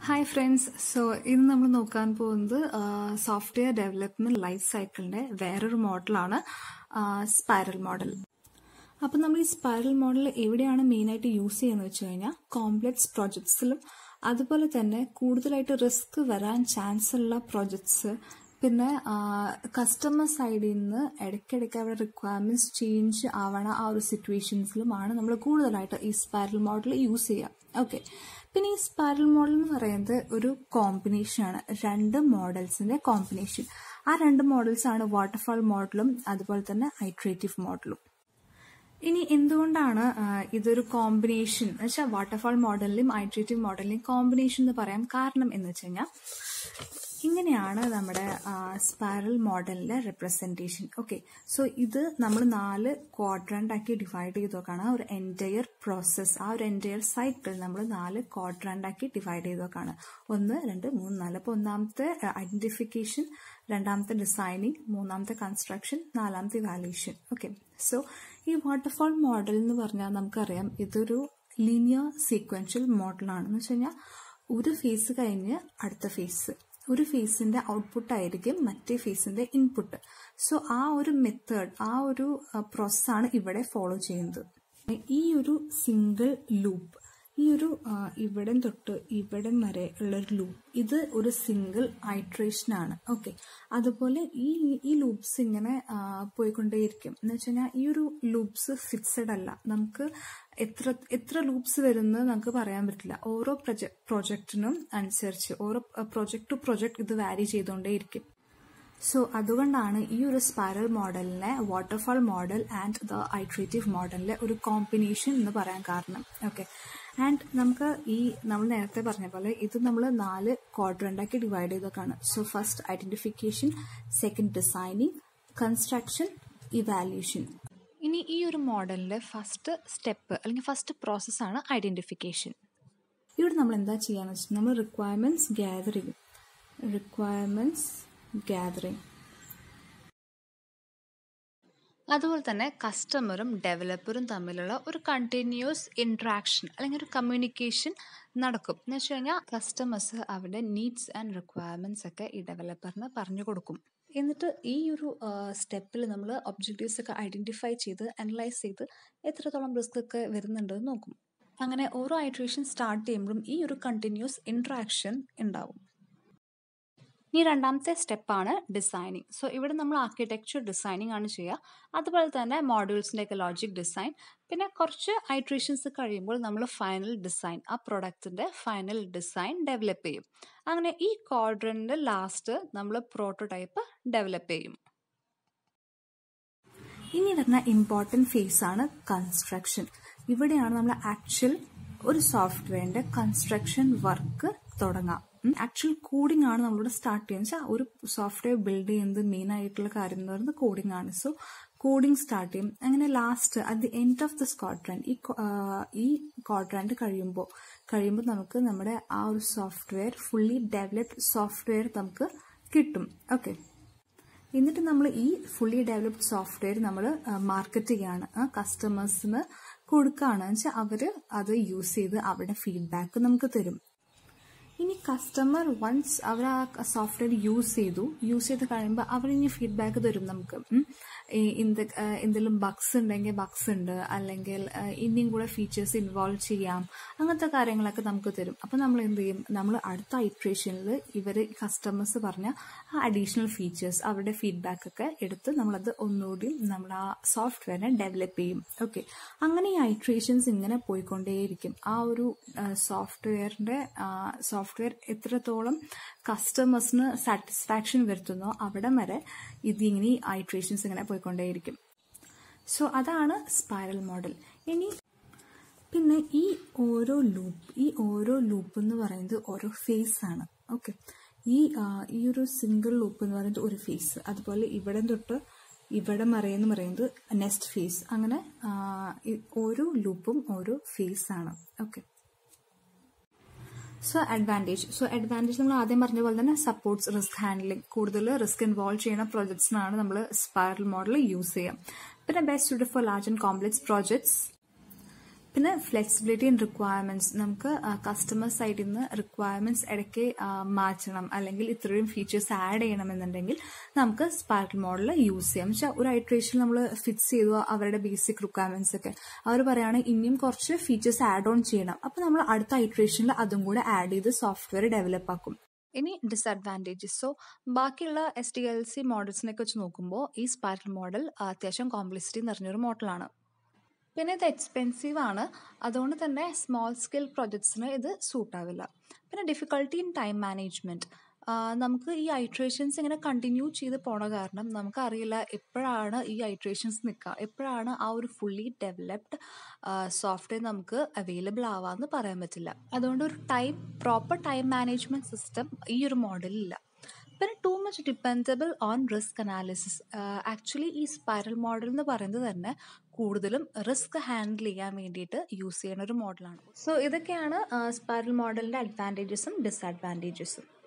hi friends so ഇന്ന് നമ്മൾ നോക്കാൻ പോകുന്നത് സോഫ്റ്റ്വെയർ ഡെവലപ്മെന്റ് ലൈഫ് സൈക്കിളിന്റെ വേറൊരു മോഡലാണ് സ്പൈറൽ മോഡൽ അപ്പം നമ്മൾ ഈ സ്പൈറൽ മോഡൽ എവിടെയാണ് മെയിനായിട്ട് യൂസ് ചെയ്യുന്നത് വെച്ച് കഴിഞ്ഞാൽ കോംപ്ലക്സ് പ്രോജക്ട്സിലും അതുപോലെ തന്നെ കൂടുതലായിട്ട് റിസ്ക് വരാൻ ചാൻസ് ഉള്ള പ്രോജക്ട്സ് പിന്നെ കസ്റ്റമർ സൈഡിൽ നിന്ന് ഇടയ്ക്കിടയ്ക്ക് അവരുടെ റിക്വയർമെന്റ്സ് ചേഞ്ച് ആവണ ആ ഒരു സിറ്റുവേഷൻസിലുമാണ് നമ്മൾ കൂടുതലായിട്ട് ഈ സ്പൈറൽ മോഡൽ യൂസ് ചെയ്യുക ഓക്കെ പിന്നെ ഈ സ്പൈറൽ മോഡൽ എന്ന് പറയുന്നത് ഒരു കോമ്പിനേഷൻ ആണ് രണ്ട് മോഡൽസിന്റെ കോമ്പിനേഷൻ ആ രണ്ട് മോഡൽസ് ആണ് വാട്ടർഫാൾ മോഡലും അതുപോലെ തന്നെ ഐട്രേറ്റീവ് മോഡലും ഇനി എന്തുകൊണ്ടാണ് ഇതൊരു കോമ്പിനേഷൻ എന്ന് വെച്ചാൽ വാട്ടർഫാൾ മോഡലിലും ഐട്രേറ്റീവ് മോഡലിലും കോമ്പിനേഷൻ എന്ന് പറയാം കാരണം എന്ന് വെച്ച് കഴിഞ്ഞാൽ ഇങ്ങനെയാണ് നമ്മുടെ സ്പൈറൽ മോഡലിന്റെ റെപ്രസെന്റേഷൻ ഓക്കെ സോ ഇത് നമ്മൾ നാല് ക്വാഡ്രന്റ് ആക്കി ഡിവൈഡ് ചെയ്ത് നോക്കാണ് ഒരു എൻറ്റയർ പ്രോസസ് ആ ഒരു എൻറ്റയർ സൈക്കിൾ നമ്മൾ നാല് ക്വാഡ്രന്റ് ആക്കി ഡിവൈഡ് ചെയ്ത് നോക്കാണ് ഒന്ന് രണ്ട് മൂന്ന് നാല് അപ്പോൾ ഒന്നാമത്തെ ഐഡന്റിഫിക്കേഷൻ രണ്ടാമത്തെ ഡിസൈനിങ് മൂന്നാമത്തെ കൺസ്ട്രക്ഷൻ നാലാമത്തെ വാല്യൂഷൻ ഓക്കെ സോ ഈ വാട്ടർഫാൾ മോഡൽ എന്ന് പറഞ്ഞാൽ നമുക്കറിയാം ഇതൊരു ലീനിയർ സീക്വൻഷ്യൽ മോഡലാണ് എന്ന് വെച്ച് കഴിഞ്ഞാൽ ഒരു ഫേസ് കഴിഞ്ഞ് അടുത്ത ഫേസ് ഒരു ഫേസിന്റെ ഔട്ട്പുട്ട് ആയിരിക്കും മറ്റേ ഫേസിന്റെ ഇൻപുട്ട് സോ ആ ഒരു മെത്തേഡ് ആ ഒരു പ്രോസസ്സാണ് ഇവിടെ ഫോളോ ചെയ്യുന്നത് ഈ ഒരു സിംഗിൾ ലൂപ്പ് ഈ ഒരു ഇവിടം തൊട്ട് ഇവിടം വരെ ഉള്ള ഒരു ലൂപ്പ് ഇത് ഒരു സിംഗിൾ ഐട്രേഷൻ ആണ് ഓക്കെ അതുപോലെ ഈ ഈ ലൂപ്സ് ഇങ്ങനെ പോയിക്കൊണ്ടേയിരിക്കും എന്ന് വെച്ച് കഴിഞ്ഞാൽ ഈ ഒരു ലൂപ്സ് ഫിക്സഡ് അല്ല നമുക്ക് എത്ര എത്ര ലൂപ്സ് വരുന്നത് നമുക്ക് പറയാൻ പറ്റില്ല ഓരോ പ്രൊജക്ട് പ്രൊജക്റ്റിനും അനുസരിച്ച് ഓരോ പ്രൊജക്ട് ടു പ്രൊജക്ട് ഇത് വാരി ചെയ്തുകൊണ്ടേയിരിക്കും സോ അതുകൊണ്ടാണ് ഈ ഒരു സ്പൈറൽ മോഡലിനെ waterfall model and the iterative മോഡലിലെ ഒരു കോമ്പിനേഷൻ എന്ന് പറയാൻ കാരണം ഓക്കെ ആൻഡ് നമുക്ക് ഈ നമ്മൾ നേരത്തെ പറഞ്ഞ പോലെ ഇത് നമ്മൾ നാല് ക്വാഡ്രൻ്റാക്കി ഡിവൈഡ് ചെയ്തൊക്കെയാണ് so first identification second designing construction evaluation ഇനി ഈ ഒരു മോഡലിന്റെ ഫസ്റ്റ് സ്റ്റെപ്പ് അല്ലെങ്കിൽ ഫസ്റ്റ് പ്രോസസ്സാണ് ഐഡന്റിഫിക്കേഷൻ ഇവിടെ നമ്മൾ എന്താ ചെയ്യാന്ന് വെച്ചാൽ നമ്മൾ റിക്വയർമെന്റ്സ് ഗ്യാദർ ചെയ്യും റിക്വയർമെന്റ്സ് ഗ്യാതറിങ് അതുപോലെ തന്നെ കസ്റ്റമറും ഡെവലപ്പറും തമ്മിലുള്ള ഒരു കണ്ടിന്യൂസ് ഇൻട്രാക്ഷൻ അല്ലെങ്കിൽ ഒരു കമ്മ്യൂണിക്കേഷൻ നടക്കും എന്ന് വെച്ച് കഴിഞ്ഞാൽ കസ്റ്റമേഴ്സ് അവരുടെ നീഡ്സ് ആൻഡ് റിക്വയർമെൻറ്റ്സ് ഒക്കെ ഈ ഡെവലപ്പറിന് പറഞ്ഞു കൊടുക്കും എന്നിട്ട് ഈ ഒരു സ്റ്റെപ്പിൽ നമ്മൾ ഒബ്ജക്റ്റീവ്സ് ഒക്കെ ഐഡൻറ്റിഫൈ ചെയ്ത് അനലൈസ് ചെയ്ത് എത്രത്തോളം റിസ്ക് ഒക്കെ വരുന്നുണ്ടെന്ന് നോക്കും അങ്ങനെ ഓരോ ഐട്രേഷൻ സ്റ്റാർട്ട് ചെയ്യുമ്പോഴും ഈ ഒരു കണ്ടിന്യൂസ് ഇൻട്രാക്ഷൻ ഉണ്ടാവും ഇനി രണ്ടാമത്തെ സ്റ്റെപ്പാണ് ഡിസൈനിങ് സോ ഇവിടെ നമ്മൾ ആർക്കിടെക്ചർ ഡിസൈനിങ് ആണ് ചെയ്യുക അതുപോലെ തന്നെ മോഡ്യൂൾസിൻ്റെയൊക്കെ ലോജിക് ഡിസൈൻ പിന്നെ കുറച്ച് ഐട്രേഷൻസ് കഴിയുമ്പോൾ നമ്മൾ ഫൈനൽ ഡിസൈൻ ആ പ്രൊഡക്റ്റിൻ്റെ ഫൈനൽ ഡിസൈൻ ഡെവലപ്പ് ചെയ്യും അങ്ങനെ ഈ ക്വാഡ്രൻ്റെ ലാസ്റ്റ് നമ്മൾ പ്രോട്ടോടൈപ്പ് ഡെവലപ്പ് ചെയ്യും ഇനി വരുന്ന ഇമ്പോർട്ടൻറ്റ് ഫേസ് ആണ് കൺസ്ട്രക്ഷൻ ഇവിടെയാണ് നമ്മൾ ആക്ച്വൽ ഒരു സോഫ്റ്റ്വെയറിന്റെ കൺസ്ട്രക്ഷൻ വർക്ക് തുടങ്ങാം ആക്ച്വൽ കോഡിംഗ് ആണ് നമ്മളിവിടെ സ്റ്റാർട്ട് ചെയ്യുന്നത് വെച്ചാൽ ഒരു സോഫ്റ്റ്വെയർ ബിൽഡ് ചെയ്യുന്നത് മെയിൻ ആയിട്ടുള്ള കാര്യം എന്ന് പറയുന്നത് കോഡിംഗ് ആണ് സോ കോഡിംഗ് സ്റ്റാർട്ട് ചെയ്യും അങ്ങനെ last at the end of the quadrant ഈ ഈ ക്വാഡ്രാൻഡ് കഴിയുമ്പോൾ കഴിയുമ്പോൾ നമുക്ക് നമ്മുടെ ആ ഒരു സോഫ്റ്റ്വെയർ ഫുള്ളി ഡെവലപ്ഡ് സോഫ്റ്റ്വെയർ നമുക്ക് കിട്ടും ഓക്കെ എന്നിട്ട് നമ്മൾ ഈ ഫുള്ളി ഡെവലപ്ഡ് സോഫ്റ്റ്വെയർ നമ്മൾ മാർക്കറ്റ് ചെയ്യാണ് കസ്റ്റമേഴ്സിന് കൊടുക്കുകയാണ് വെച്ചാൽ അവർ അത് യൂസ് ചെയ്ത് അവരുടെ ഫീഡ്ബാക്ക് നമുക്ക് തരും ഇനി കസ്റ്റമർ വൺസ് അവർ ആ സോഫ്റ്റ്വെയർ യൂസ് ചെയ്തു യൂസ് ചെയ്ത് കഴിയുമ്പോൾ അവർ ഇനി ഫീഡ്ബാക്ക് തരും നമുക്ക് എന്തെങ്കിലും ബഗ്സ് ഉണ്ടെങ്കിൽ ബഗ്സ് ഉണ്ട് അല്ലെങ്കിൽ ഇനിയും കൂടെ ഫീച്ചേഴ്സ് ഇൻവോൾവ് ചെയ്യാം അങ്ങനത്തെ കാര്യങ്ങളൊക്കെ നമുക്ക് തരും അപ്പം നമ്മൾ എന്ത് ചെയ്യും നമ്മൾ അടുത്ത ഐട്രേഷനിൽ ഇവർ കസ്റ്റമേഴ്സ് പറഞ്ഞ ആ അഡീഷണൽ ഫീച്ചേഴ്സ് അവരുടെ ഫീഡ്ബാക്ക് ഒക്കെ എടുത്ത് നമ്മളത് ഒന്നുകൂടി നമ്മൾ ആ സോഫ്റ്റ്വെയറിനെ ഡെവലപ്പ് ചെയ്യും ഓക്കെ അങ്ങനെ ഈ ഐട്രേഷൻസ് ഇങ്ങനെ പോയിക്കൊണ്ടേയിരിക്കും ആ ഒരു സോഫ്റ്റ്വെയറിന്റെ സോഫ്റ്റ്വെയർ എത്രത്തോളം കസ്റ്റമേഴ്സിന് സാറ്റിസ്ഫാക്ഷൻ വരുത്തുന്നോ അവിടെ വരെ ഇതിങ്ങനെ ഐട്രേഷൻസ് ഇങ്ങനെ പോയിക്കൊണ്ടേയിരിക്കും സോ അതാണ് സ്പൈറൽ മോഡൽ ഇനി പിന്നെ ഈ ഓരോ ലൂപ്പ് ഈ ഓരോ ലൂപ്പ് എന്ന് പറയുന്നത് ഓരോ ഫേസ് ആണ് ഓക്കെ ഈ ഈ ഒരു സിംഗിൾ ലൂപ്പ് എന്ന് പറയുന്നത് ഒരു ഫേസ് അതുപോലെ ഇവിടെ തൊട്ട് ഇവിടെ മറയെന്ന് പറയുന്നത് നെക്സ്റ്റ് ഫേസ് അങ്ങനെ ഓരോ ലൂപ്പും ഓരോ ഫേസ് ആണ് okay so advantage so advantage നമ്മൾ ആദ്യം പറഞ്ഞ പോലെ തന്നെ സപ്പോർട്ട്സ് റിസ്ക് ഹാൻഡ്ലിംഗ് കൂടുതൽ റിസ്ക് ഇൻവോൾവ് ചെയ്യുന്ന പ്രോജക്ട്സിനാണ് നമ്മൾ സ്പൈറൽ മോഡൽ യൂസ് ചെയ്യുക പിന്നെ best suited for large and complex projects പിന്നെ ഫ്ലെക്സിബിലിറ്റി ആൻഡ് റിക്വയർമെന്റ്സ് നമുക്ക് കസ്റ്റമർ സൈഡിൽ നിന്ന് റിക്വയർമെന്റ്സ് ഇടയ്ക്ക് ആ, മാറ്റണം അല്ലെങ്കിൽ ഇത്രയും ഫീച്ചേഴ്സ് ആഡ് ചെയ്യണമെന്നുണ്ടെങ്കിൽ നമുക്ക് സ്പാർക്കിൾ മോഡൽ യൂസ് ചെയ്യാം വെച്ചാൽ ഒരു ഐട്രേഷൻ നമ്മൾ ഫിക്സ് ചെയ്തു അവരുടെ ബേസിക് റിക്വയർമെന്റ്സ് ഒക്കെ അവർ പറയുകയാണെങ്കിൽ ഇനിയും കുറച്ച് ഫീച്ചേഴ്സ് ആഡ് ഓൺ ചെയ്യണം അപ്പോൾ നമ്മൾ അടുത്ത ഐട്രേഷനിൽ അതും കൂടെ ആഡ് ചെയ്ത് സോഫ്റ്റ്വെയർ ഡെവലപ്പ് ആക്കും ഇനി ഡിസഡ്വാൻറ്റേജസ് സോ ബാക്കിയുള്ള എസ് ടി എൽ സി മോഡൽസിനൊക്കെ വെച്ച് നോക്കുമ്പോൾ ഈ സ്പാർക്കിൾ മോഡൽ അത്യാവശ്യം കോംപ്ലക്സിറ്റി നിറഞ്ഞൊരു മോഡലാണ് പിന്നെ ഇത് എക്സ്പെൻസീവ് ആണ് അതുകൊണ്ട് തന്നെ സ്മോൾ സ്കെയിൽ പ്രൊജക്ട്സിന് ഇത് സൂട്ട് ആവില്ല പിന്നെ ഡിഫിക്കൽട്ടി ഇൻ ടൈം മാനേജ്മെൻറ്റ് നമുക്ക് ഈ ഐട്രേഷൻസ് ഇങ്ങനെ കണ്ടിന്യൂ ചെയ്ത് പോണ കാരണം നമുക്കറിയില്ല എപ്പോഴാണ് ഈ ഐട്രേഷൻസ് നിൽക്കുക എപ്പോഴാണ് ആ ഒരു ഫുള്ളി ഡെവലപ്ഡ് സോഫ്റ്റ്വെയർ നമുക്ക് അവൈലബിൾ ആവാമെന്ന് പറയാൻ പറ്റില്ല അതുകൊണ്ട് ഒരു time proper time management system ഈ ഒരു മോഡലില്ല പിന്നെ too much dependable on risk analysis actually ഈ സ്പൈറൽ മോഡൽ എന്ന് പറയുന്നത് തന്നെ കൂടുതലും റിസ്ക് ഹാൻഡിൽ ചെയ്യാൻ വേണ്ടിയിട്ട് യൂസ് ചെയ്യുന്ന ഒരു മോഡലാണ് സോ ഇതൊക്കെയാണ് സ്പൈറൽ മോഡലിൻ്റെ അഡ്വാൻറ്റേജസും ഡിസഡ്വാൻറ്റേജസും